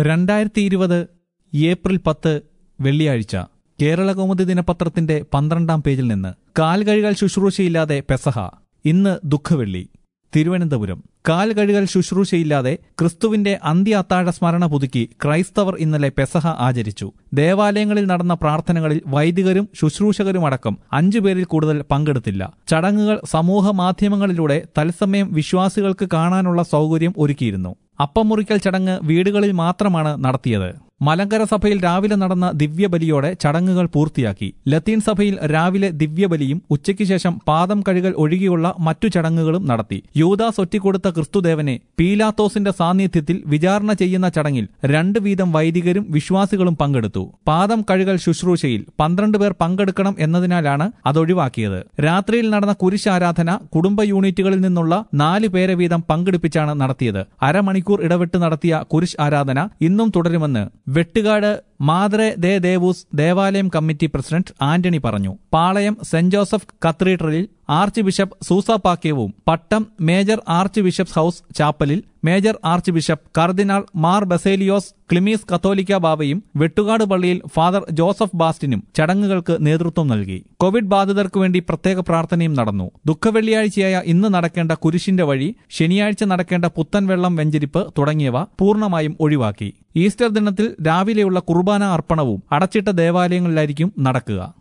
രണ്ടായിരത്തി ഇരുപത് ഏപ്രിൽ പത്ത് വെള്ളിയാഴ്ച കേരളകൗമുദി ദിനപത്രത്തിന്റെ പന്ത്രണ്ടാം പേജിൽ നിന്ന് കാൽ കഴുകൽ ശുശ്രൂഷയില്ലാതെ പെസഹ ഇന്ന് ദുഃഖവെള്ളി തിരുവനന്തപുരം കാൽ കഴുകൽ ശുശ്രൂഷയില്ലാതെ ക്രിസ്തുവിന്റെ അന്ത്യ അത്താഴ സ്മരണ പുതുക്കി ക്രൈസ്തവർ ഇന്നലെ പെസഹ ആചരിച്ചു ദേവാലയങ്ങളിൽ നടന്ന പ്രാർത്ഥനകളിൽ വൈദികരും ശുശ്രൂഷകരുമടക്കം അഞ്ചു പേരിൽ കൂടുതൽ പങ്കെടുത്തില്ല ചടങ്ങുകൾ സമൂഹ മാധ്യമങ്ങളിലൂടെ തത്സമയം വിശ്വാസികൾക്ക് കാണാനുള്ള സൗകര്യം ഒരുക്കിയിരുന്നു അപ്പം മുറിക്കൽ ചടങ്ങ് വീടുകളിൽ മാത്രമാണ് നടത്തിയത് മലങ്കര സഭയിൽ രാവിലെ നടന്ന ദിവ്യബലിയോടെ ചടങ്ങുകൾ പൂർത്തിയാക്കി ലത്തീൻ സഭയിൽ രാവിലെ ദിവ്യബലിയും ഉച്ചയ്ക്ക് ശേഷം പാദം കഴുകൽ ഒഴികെയുള്ള മറ്റു ചടങ്ങുകളും നടത്തി യൂദാസ് ഒറ്റിക്കൊടുത്ത ക്രിസ്തുദേവനെ പീലാത്തോസിന്റെ സാന്നിധ്യത്തിൽ വിചാരണ ചെയ്യുന്ന ചടങ്ങിൽ രണ്ട് വീതം വൈദികരും വിശ്വാസികളും പങ്കെടുത്തു പാദം കഴുകൽ ശുശ്രൂഷയിൽ പന്ത്രണ്ട് പേർ പങ്കെടുക്കണം എന്നതിനാലാണ് അതൊഴിവാക്കിയത് രാത്രിയിൽ നടന്ന കുരിശാരാധന കുടുംബ യൂണിറ്റുകളിൽ നിന്നുള്ള നാല് പേരെ വീതം പങ്കെടുപ്പിച്ചാണ് നടത്തിയത് അരമണിക്കൂർ ഇടവിട്ട് നടത്തിയ കുരിശ് ആരാധന ഇന്നും തുടരുമെന്ന് വെട്ടുകാട് മാദ്രെ ദേ ദേവൂസ് ദേവാലയം കമ്മിറ്റി പ്രസിഡന്റ് ആന്റണി പറഞ്ഞു പാളയം സെന്റ് ജോസഫ് കത്തീഡ്രലിൽ ആർച്ച് ബിഷപ്പ് സൂസാപാക്യവും Pattom major archbishop's house ചാപ്പലിൽ മേജർ ആർച്ച് ബിഷപ്പ് കർദിനാൾ മാർ ബസേലിയോസ് ക്ലിമീസ് കത്തോലിക്ക ബാബയും വെട്ടുകാട് പള്ളിയിൽ ഫാദർ ജോസഫ് ബാസ്റ്റിനും ചടങ്ങുകൾക്ക് നേതൃത്വം നൽകി കോവിഡ് ബാധിതർക്കു വേണ്ടി പ്രത്യേക പ്രാർത്ഥനയും നടന്നു ദുഃഖവെള്ളിയാഴ്ചയായ ഇന്ന് നടക്കേണ്ട കുരിശിന്റെ വഴി ശനിയാഴ്ച നടക്കേണ്ട പുത്തൻ വെള്ളം വെഞ്ചരിപ്പ് തുടങ്ങിയവ പൂർണ്ണമായും ഒഴിവാക്കി ഈസ്റ്റർ ദിനത്തിൽ രാവിലെയുള്ള കുർബാന അർപ്പണവും അടച്ചിട്ട ദേവാലയങ്ങളിലായിരിക്കും നടക്കുക